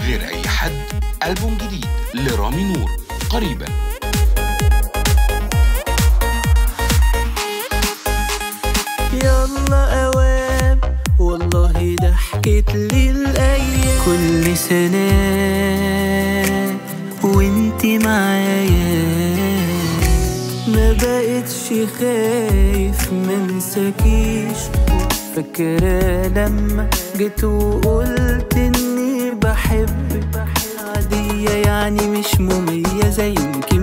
غير أي حد ألبوم جديد لرامي نور قريبا يلا اوام والله ضحكت لي الايام كل سنه وانتي معايا ما بقتش خايف منساكيش فاكرة لما جيت وقلت اني بحبك عادية يعني مش مميزة يمكن